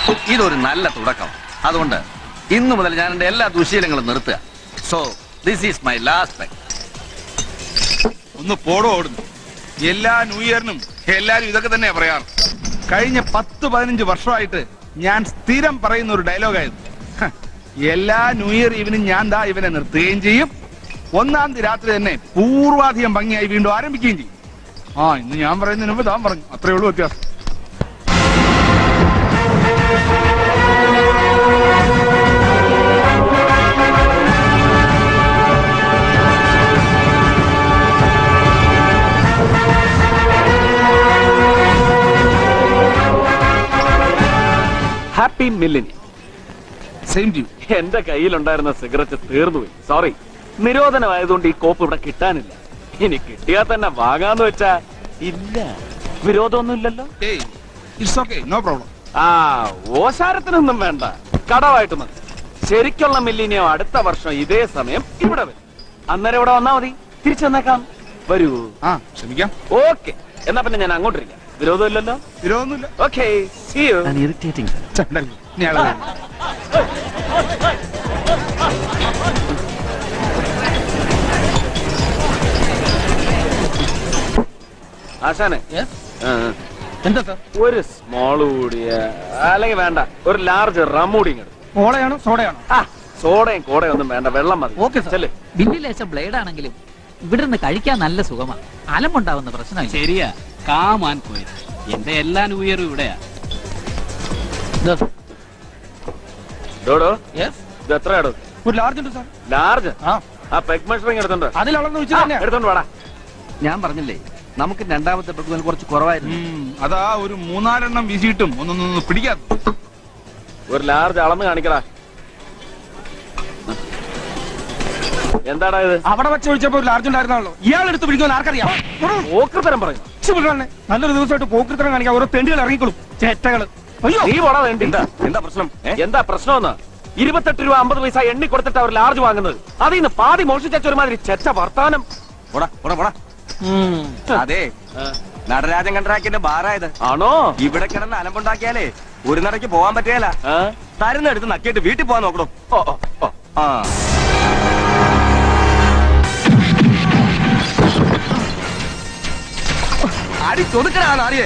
ഇതൊരു നല്ല തുടക്കം അതുകൊണ്ട് ഇന്നു മുതൽ ഞാൻ എന്റെ എല്ലാ ദുശീലങ്ങളും നിർത്തുക so this is my last ഒന്ന് പോടോ ഓടുന്നു എല്ലാ ന്യൂ ഇയറിനും എല്ലാരും ഇതൊക്കെ തന്നെയാ പറയാറ് കഴിഞ്ഞ പത്ത് പതിനഞ്ച് വർഷമായിട്ട് ഞാൻ സ്ഥിരം പറയുന്ന ഒരു ഡയലോഗായിരുന്നു ഹ, എല്ലാ ന്യൂ ഇയർ ഈവനും ഞാൻ ദാ ഇവനെ നിർത്തുകയും ചെയ്യും ഒന്നാം തീയതി രാത്രി തന്നെ പൂർവാധികം ഭംഗിയായി വീണ്ടും ആരംഭിക്കുകയും ചെയ്യും ആ ഇന്ന് ഞാൻ പറയുന്നതിന് മുമ്പ് താൻ പറഞ്ഞു അത്രേ ഉള്ളൂ വ്യത്യാസം ഹാപ്പി മില്ലിനി സെയിം ടു എന്റെ കയ്യിലുണ്ടായിരുന്ന സിഗരറ്റ് തീർന്നുപോയി സോറി നിരോധനമായതുകൊണ്ട് ഈ കോപ്പ് ഇവിടെ കിട്ടാനില്ല ഇനി കിട്ടിയാൽ തന്നെ വാങ്ങാന്ന് വെച്ചാ ഇല്ല വിരോധമൊന്നുമില്ലല്ലോ ഏയ് ഇറ്റ്സ് ഓക്കെ നോ പ്രോബ്ലം ആ ഓശാരത്തിനൊന്നും വേണ്ട കടവായിട്ട് മതി ശരിക്കുള്ള മില്ലിനിയോ അടുത്ത വർഷം ഇതേ സമയം ഇവിടെ വരും അന്നേരം ഇവിടെ വന്നാ മതി തിരിച്ചു വന്നേക്കാം വരൂ ആ ക്ഷമിക്കാം ഓക്കെ എന്നാ പിന്നെ ഞാൻ അങ്ങോട്ടിരിക്കാം വിരോധമില്ലല്ലോ വിരോധമൊന്നുമില്ല ഓക്കെ സി യു ഇറിറ്റേറ്റിംഗ് ചണ്ടല്ലോ. ഇനി ആളെ വരും. ആശാനെ ആ, എന്താ സാർ ഒരു സ്മോൾ കൂടിയ അല്ലെങ്കിൽ വേണ്ട ഒരു ലാർജ് റം കൂടി ഇങ്ങട്. കോളയാണോ സോഡയാണോ ആ സോഡയും കോടയും ഒന്നും വേണ്ട വെള്ളം മതി ഓക്കെ സാർ ചെല്ല്. ബില്ലിൽ ലേശം ബ്ലേഡ് ആണെങ്കിലും ഇവിടെ നിന്ന് കഴിക്കാൻ നല്ല സുഖമാണ് അലമുണ്ടാവുന്ന പ്രശ്നമില്ല ശരിയാ കാമാൻ പോയത് എന്റെ എല്ലാ ന്യൂ ഇയറും ഇവിടെയാ ഡോഡോ യെസ് ഇത് എത്രയാടോ ഒരു ലാർജ് ഉണ്ട് സാർ ലാർജ് ആ ആ പെഗ് മെഷറിംഗ് എടുത്തോണ്ട് അതിൽ അളന്ന് വെച്ച് തന്നെ എടുത്തോണ്ട് വാടാ ഞാൻ പറഞ്ഞില്ലേ നമുക്ക് രണ്ടാമത്തെ പെട്രോൾ കുറച്ച് കുറവായിരുന്നു ഉം, അതാ ഒരു മൂന്നാലെണ്ണം വീശിയിട്ടും ഒന്നൊന്നും പിടിക്കാത്ത ഒരു ലാർജ് അളന്ന് കാണിക്കടാ എന്താടാ ഇത് അവിടെ വെച്ച് ഒഴിച്ചപ്പോ ഒരു ലാർജ് ഉണ്ടായിരുന്നാണല്ലോ ഇയാൾ എടുത്ത് പിടിക്കുമെന്ന് ആർക്കറിയാം ഓക്കൃതരം പറയും ഛെ, വിടണേ. നല്ലൊരു ദിവസമായിട്ട് പോക്കൃത്തരം കാണിക്കാൻ ഓരോ തെണ്ടികൾ ഇറങ്ങിക്കൊള്ളും ചേറ്റകള് അയ്യോ നീ പോടാ വേണ്ടി എന്താ പ്രശ്നം എന്താ പ്രശ്നം ഇരുപത്തെട്ട് രൂപ അമ്പത് പൈസ എണ്ണി കൊടുത്തിട്ട് അവർ ലാർജ് വാങ്ങുന്നത് അതിൽ നിന്ന് പാതി മോഷിച്ച ഒരുമാതിരി ചെറ്റ വർത്താനം പോടാ പോടാ പോടാ അതെ നടരാജൻ കണ്ട്രാക്കിന്റെ ബാറായത് ആണോ ഇവിടെ കിടന്ന് അലമ്പുണ്ടാക്കിയാലേ ഒരു നടക്ക് പോവാൻ പറ്റിയല്ല ആ? തരുന്ന എടുത്ത് നക്കിയിട്ട് വീട്ടിൽ പോവാൻ നോക്കണോ ഓ, ഓ, ഓ. ആ അടി ചൊതുക്കടാ നാറിയെ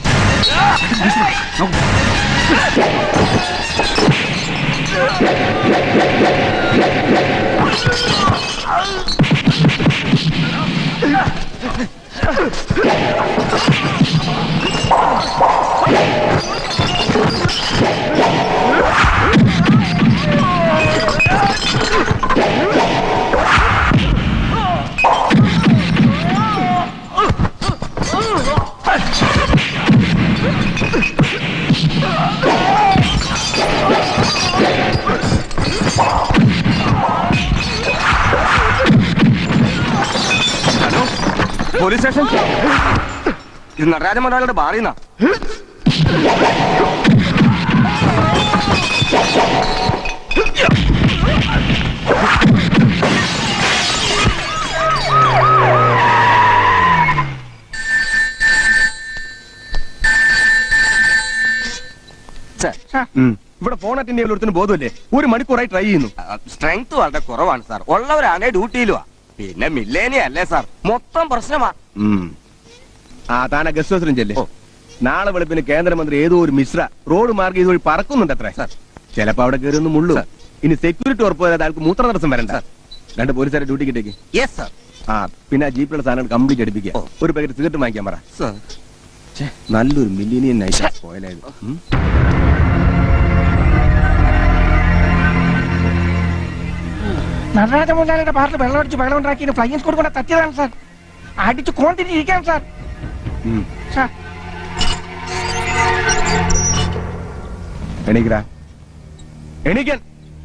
പോലീസ് സ്റ്റേഷൻ ഇത് നടരാജൻ മലയാളിയുടെ ബാറിന്നാ ഇവിടെ ഫോൺ അറ്റൻഡ് ചെയ്യാൻ ഒരുത്തിന് ബോധമില്ലേ ഒരു മണിക്കൂറായി ട്രൈ ചെയ്യുന്നു സ്ട്രെങ്ത് വളരെ കുറവാണ് സാർ ഉള്ളവരാണെ ഡ്യൂട്ടിയിലുവാ പിന്നെ മില്ലേനി അല്ലേ സാർ മൊത്തം പ്രശ്നമാ ആ താന ഗസ്റ്റ് ഹൗസിലും ചെല്ലേ നാളെ വെളുപ്പിന് കേന്ദ്രമന്ത്രി ഏതോ ഒരു മിശ്ര റോഡ് മാർഗം ഇതുവഴി പറക്കുന്നുണ്ട് അത്ര ചിലപ്പോ അവിടെ കയറി ഒന്ന് മുള്ളു ഇനി സെക്യൂരിറ്റി ഉറപ്പ് വരാതെ ആൾക്ക് മൂത്ര തടസ്സം വരണ്ട രണ്ട് പോലീസുകാരെ ഡ്യൂട്ടി കിട്ടേക്ക് യെസ് സാർ ആ പിന്നെ ആ ജീപ്പിലുള്ള സാധനം കംപ്ലീറ്റ് അടുപ്പിക്കുക ഒരു പാക്കറ്റ് സിഗരറ്റ് വാങ്ങിക്കാൻ പറ സാർ ഛെ, നല്ലൊരു മില്ലിനിയൻ നൈറ്റ് പോയാലായത് ഉം. നടരാജ മുതലാളിയുടെ പാർട്ടിൽ വെള്ളം അടിച്ച് വെള്ളം ഉണ്ടാക്കി ഫ്ലൈങ് സ്കോഡ് കൊണ്ട് തട്ടിയതാണ് സാർ അടിച്ച് കോണ്ടിരിക്കാൻ സാർ ഉം. സാർ എണീക്കടാ എണീക്കാൻ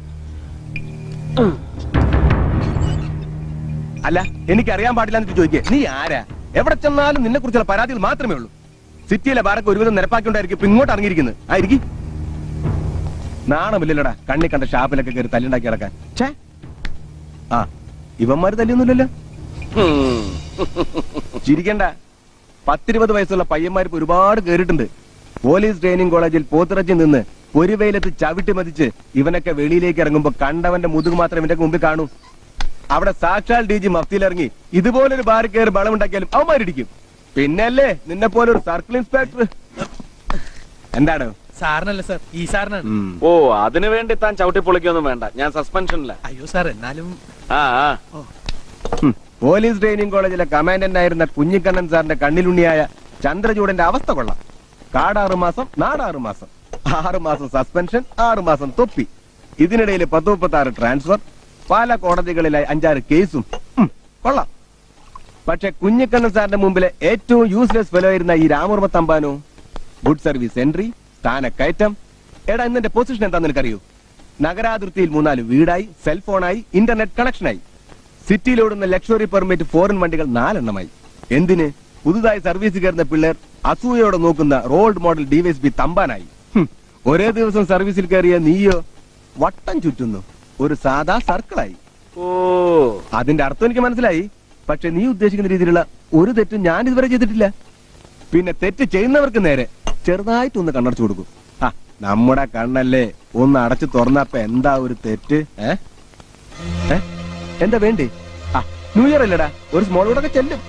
അല്ല എനിക്ക് അറിയാൻ പാടില്ല എന്നിട്ട് ചോദിക്കേ നീ ആരാ എവിടെ ചെന്നാലും നിന്നെ കുറിച്ചുള്ള പരാതികൾ മാത്രമേ ഉള്ളൂ സിറ്റിയിലെ ബാരൊക്കെ ഒരുവിധം നിരപ്പാക്കിക്കൊണ്ടായിരിക്കും ഇപ്പൊ ഇങ്ങോട്ട് ഇറങ്ങിയിരിക്കുന്നത് ആയിരിക്കും നാണമില്ലല്ലോടാ കണ്ണി കണ്ട ഷാപ്പിലൊക്കെ കയറി തല്ലുണ്ടാക്കി കിടക്കാൻ ഛേ ആ ഇവന്മാര് തല്ലിയൊന്നുമില്ലല്ലോ ഉം. ചിരിക്കണ്ട പത്തിരുപത് വയസ്സുള്ള പയ്യന്മാർ ഇപ്പൊ ഒരുപാട് കേറിയിട്ടുണ്ട് പോലീസ് ട്രെയിനിങ് കോളേജിൽ പോത്തിറച്ചി നിന്ന് ഒരു വെയിലത്ത് ചവിട്ടി മതിച്ച് ഇവനൊക്കെ വെളിയിലേക്ക് ഇറങ്ങുമ്പോ കണ്ടവന്റെ മുതുക് മാത്രം ഇവന്റെ മുമ്പിൽ കാണൂ അവിടെ സാക്ഷാൽ ഡി ജി മഫ്തിയിലിറങ്ങി ഇതുപോലൊരു ബാറി കയറി ബളമുണ്ടാക്കിയാലും അവന്മാരിടിക്കും പിന്നല്ലേ നിന്നെ പോലെ ഒരു സർക്കിൾ ഇൻസ്പെക്ടർ എന്താണ് സാറിനല്ല സാർ ഈ സാറിനാണ് ഉം. ഓ അതിനു വേണ്ടി താൻ ചവിട്ടി പൊളിക്കൊന്നും വേണ്ട ഞാൻ സസ്പെൻഷനില്ല അയ്യോ സാർ എന്നാലും ആ ആ ഉം. പോലീസ് ട്രെയിനിങ് കോളേജിലെ കമാൻഡന്റ് ആയിരുന്ന കുഞ്ഞിക്കണ്ണൻ സാറിന്റെ കണ്ണിലുണ്ണിയായ ചന്ദ്രചൂടന്റെ അവസ്ഥ കൊള്ളാം കാടാറു മാസം നാടാറു മാസം ആറു മാസം സസ്പെൻഷൻ ആറു മാസം തൊപ്പി ഇതിനിടയിൽ പത്ത് മുപ്പത്തി ആറ് ട്രാൻസ്ഫർ പല കോടതികളിലായി അഞ്ചാറ് കേസും ഉം, കൊള്ളാം പക്ഷെ കുഞ്ഞിക്കണ്ണൻ സാറിന്റെ മുമ്പിലെ ഏറ്റവും യൂസ്ലെസ് ഫെലോ ആയിരുന്ന ഈ രാമവർമ്മ തമ്പാനോ ഗുഡ് സർവീസ് എൻട്രി സ്ഥാനക്കയറ്റം എടാ ഇന്നെ പൊസിഷൻ എന്താന്ന് നിനക്കറിയൂ നഗരാതിർത്തിയിൽ മൂന്നാല് വീടായി സെൽഫോണായി ഇന്റർനെറ്റ് കണക്ഷനായി സിറ്റിയിലോടുന്ന ലക്ഷറി പെർമിറ്റ് ഫോറിൻ വണ്ടികൾ നാലെണ്ണമായി എന്തിന് പുതുതായി സർവീസ് കയറുന്ന പിള്ളേർ അസൂയയോടെ നോക്കുന്ന റോൾഡ് മോഡൽ ഡിവൈസ് ബി തമ്പാനായി ഹും, ഒരേ ദിവസം സർവീസിൽ കയറിയ നീയോ വട്ടം ചുറ്റുന്നു ഒരു സാധാ സർക്കിളായി ഓ അതിന്റെ അർത്ഥം എനിക്ക് മനസ്സിലായി പക്ഷെ നീ ഉദ്ദേശിക്കുന്ന രീതിയിലുള്ള ഒരു തെറ്റും ഞാൻ ഇതുവരെ ചെയ്തിട്ടില്ല പിന്നെ തെറ്റ് ചെയ്യുന്നവർക്ക് നേരെ ചെറുതായിട്ടൊന്ന് കണ്ണടച്ചു കൊടുക്കും ആ നമ്മുടെ കണ്ണല്ലേ ഒന്ന് അടച്ചു തുറന്നപ്പ എന്താ ഒരു തെറ്റ് ഏ ഏ? എന്താ വേണ്ടേ ആ ന്യൂ ഇയർ അല്ലടാ ഒരു സ്മോൾ കൂടെ ചെല്ലും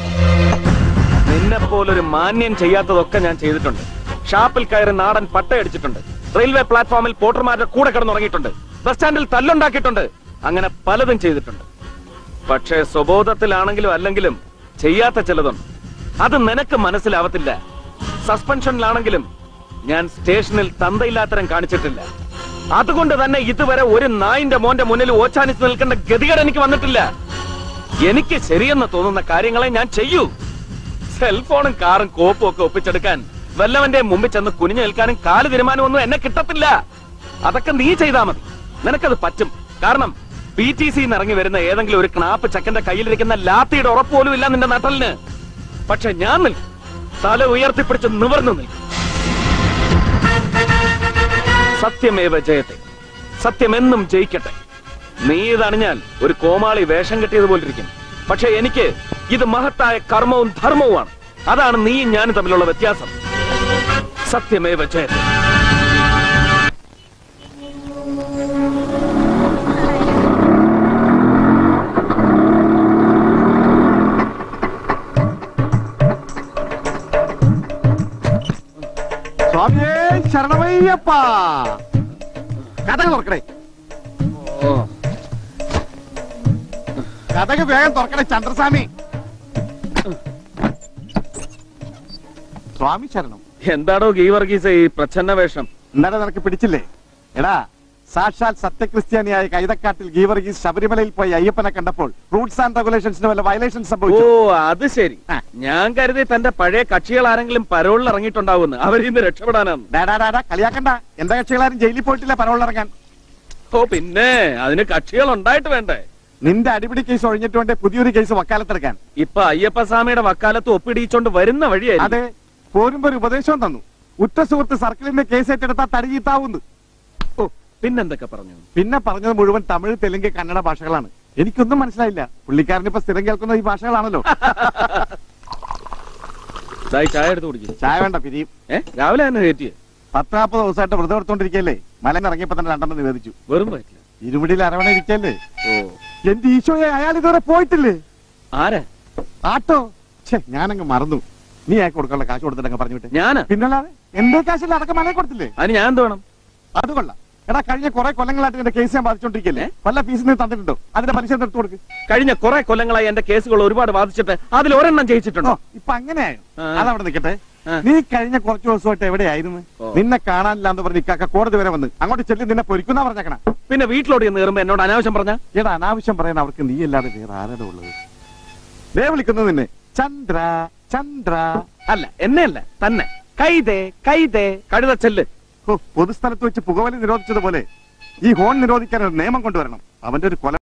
നിന്നെ പോലൊരു മാന്യം ചെയ്യാത്തതൊക്കെ ഞാൻ ചെയ്തിട്ടുണ്ട് ഷാപ്പിൽ കയറി നാടൻ പട്ടയടിച്ചിട്ടുണ്ട് റെയിൽവേ പ്ലാറ്റ്ഫോമിൽ പോട്ടർമാരുടെ കൂടെ കിടന്നുറങ്ങിയിട്ടുണ്ട് ബസ് സ്റ്റാൻഡിൽ തല്ലുണ്ടാക്കിയിട്ടുണ്ട് അങ്ങനെ പലതും ചെയ്തിട്ടുണ്ട് പക്ഷേ സ്വബോധത്തിലാണെങ്കിലും അല്ലെങ്കിലും ചെയ്യാത്ത ചിലതുണ്ട് അത് നിനക്ക് മനസ്സിലാവത്തില്ല സസ്പെൻഷനിലാണെങ്കിലും ഞാൻ സ്റ്റേഷനിൽ തന്തയില്ലാത്തരം കാണിച്ചിട്ടില്ല അതുകൊണ്ട് തന്നെ ഇതുവരെ ഒരു നായിന്റെ മോന്റെ മുന്നിൽ ഓച്ചാനിച്ച് നിൽക്കേണ്ട ഗതികേട് എനിക്ക് വന്നിട്ടില്ല എനിക്ക് ശരിയെന്ന് തോന്നുന്ന കാര്യങ്ങളെ ഞാൻ ചെയ്യൂ സെൽഫോണും കാറും കോപ്പും ഒക്കെ ഒപ്പിച്ചെടുക്കാൻ വല്ലവന്റെ മുമ്പിൽ ചെന്ന് കുനിഞ്ഞു നിൽക്കാനും കാല് തീരുമാനമൊന്നും എന്നെ കിട്ടത്തില്ല അതൊക്കെ നീ ചെയ്താ മതി നിനക്കത് പറ്റും കാരണം പി ടി സി ഇറങ്ങി വരുന്ന ഏതെങ്കിലും ഒരു ക്നാപ്പ് ചക്കന്റെ കയ്യിലിരിക്കുന്ന ലാത്തിയുടെ ഉറപ്പ് പോലും ഇല്ല നിന്റെ നട്ടലിന് പക്ഷെ ഞാൻ നിൽക്കും തല ഉയർത്തിപ്പിടിച്ച് നിവർന്നു നിൽക്കും സത്യമേവ ജയത്തെ സത്യമെന്നും ജയിക്കട്ടെ നീ ഇതണിഞ്ഞാൽ ഒരു കോമാളി വേഷം കെട്ടിയതുപോലിരിക്കും പക്ഷെ എനിക്ക് ഇത് മഹത്തായ കർമ്മവും ധർമ്മവുമാണ് അതാണ് നീയും ഞാനും തമ്മിലുള്ള വ്യത്യാസം സത്യമേവ ജയത്തെ സ്വാമിയേ ശരണമയ്യപ്പ കഥകൾ തുറക്കണേ കഥക് വേഗം തുറക്കണേ ചന്ദ്രസ്വാമി സ്വാമി ശരണം എന്താടോ ഗീവർഗീസ് ഈ പ്രച്ഛന്ന വേഷം ഇന്നലെ നിനക്ക് പിടിച്ചില്ലേ എടാ സാക്ഷാൽ സത്യക്രിസ്ത്യാനിയായ കൈതക്കാട്ടിൽ ഗീവർഗീസ് ശബരിമലയിൽ പോയി അയ്യപ്പനെ കണ്ടപ്പോൾ റൂൾസ് ആൻഡ് റെഗുലേഷൻസിന് വല്ല വയലേഷൻ ഓ സംഭവിച്ചു അത് ശരി ആ. ഞാൻ കരുതി തന്റെ പഴയ കക്ഷികൾ ആരെങ്കിലും പരോളിൽ ഇറങ്ങിയിട്ടുണ്ടാവുമെന്ന് അവരിൽ നിന്ന് രക്ഷപ്പെടാനാണ് ഡാ, ഡാ, ഡാ, കളിയാക്കണ്ട എന്റെ കക്ഷികളാരും ജയിലിൽ പോയിട്ടില്ല പരവളിറങ്ങാൻ ഓ പിന്നെ അതിന് കക്ഷികൾ ഉണ്ടായിട്ട് വേണ്ടേ നിന്റെ അടിപിടി കേസ് ഒഴിഞ്ഞിട്ട് വേണ്ടേ പുതിയൊരു കേസ് വക്കാലത്തെടുക്കാൻ ഇപ്പൊ അയ്യപ്പസ്വാമിയുടെ വക്കാലത്ത് ഒപ്പിടിയിച്ചോണ്ട് വരുന്ന വഴിയായി അതെ പോരുമ്പോ ഒരു ഉപദേശവും തന്നു ഉറ്റ സുഹൃത്ത് സർക്കിളിന്റെ കേസ് ഏറ്റെടുത്താൽ തടിചീത്താവുന്നു ഓ പിന്നെന്തൊക്കെ പറഞ്ഞു പിന്നെ പറഞ്ഞത് മുഴുവൻ തമിഴ് തെലുങ്ക് കന്നഡ ഭാഷകളാണ് എനിക്കൊന്നും മനസ്സിലായില്ല പുള്ളിക്കാരൻ ഇപ്പൊ സ്ഥിരം കേൾക്കുന്ന ഈ ഭാഷകളാണല്ലോ ദായി ചായ എടുത്ത് കുടിക്കും ചായ വേണ്ട പിരിയും ഏ രാവിലെ തന്നെ കയറ്റിയേ പത്ത് നാൽപ്പത് ദിവസമായിട്ട് വ്രതം എടുത്തോണ്ടിരിക്കല്ലേ മലന്ന് ഇറങ്ങിയപ്പോ തന്നെ രണ്ടെണ്ണം നിവേദിച്ചു വെറും പറ്റില്ല ഇരുമുടിയിൽ അരവണ ഇരിക്കല്ലേ ഓ എന്റെ ഈശോയെ അയാൾ ഇതുവരെ പോയിട്ടില്ലേ ആരാ ആട്ടോ ഛേ ഞാനങ്ങ് മറന്നു നീ അയാൾക്ക് കൊടുക്കാനുള്ള കാശ് കൊടുത്തിട്ടങ്ങ് പറഞ്ഞു വിട്ടെ ഞാനാ പിന്നല്ലാതെ എന്റെ കാശിൽ അടക്കം മല കൊടുത്തില്ലേ അതിന് ഞാൻ എന്ത് വേണം അത് കൊള്ളാം എടാ കഴിഞ്ഞ കുറെ കൊല്ലങ്ങളായിട്ട് എന്റെ കേസ് ഞാൻ ബാധിച്ചോണ്ടിരിക്കല്ലേ വല്ല ഫീസ് നീ തന്നിട്ടുണ്ടോ അതിന്റെ പലിശ എടുത്തു കൊടുക്ക് കഴിഞ്ഞ കുറെ കൊല്ലങ്ങളായി എന്റെ കേസുകൾ ഒരുപാട് ബാധിച്ചിട്ട് അതിൽ ഒരെണ്ണം ഓ ജയിച്ചിട്ടുണ്ടോ ഇപ്പൊ അങ്ങനെയായോ ആ. അതവിടെ നിൽക്കട്ടെ ആ. നീ കഴിഞ്ഞ കുറച്ച് ദിവസമായിട്ട് എവിടെയായിരുന്നു ഓ. നിന്നെ കാണാനില്ല എന്ന് പറഞ്ഞ് ഇക്കാക്ക കോടതി വരെ വന്ന് അങ്ങോട്ട് ചെല്ലി നിന്നെ പൊരിക്കുന്ന പറഞ്ഞേക്കണ പിന്നെ വീട്ടിലോട്ട് ചെന്ന് കയറുമ്പോ എന്നോട് അനാവശ്യം പറഞ്ഞ എടാ അനാവശ്യം പറയാൻ അവർക്ക് നീ അല്ലാതെ വേറെ ആരുടെ ഉള്ളത് ദേ വിളിക്കുന്നു നിന്നെ ചന്ദ്ര ചന്ദ്ര അല്ല എന്നെ അല്ല തന്നെ കൈതേ കൈതേ കഴുത ചെല്ല് ഹോ, പൊതുസ്ഥലത്ത് വെച്ച് പുകവലി നിരോധിച്ചതുപോലെ ഈ ഹോൺ നിരോധിക്കാൻ ഒരു നിയമം കൊണ്ടുവരണം അവന്റെ ഒരു കൊല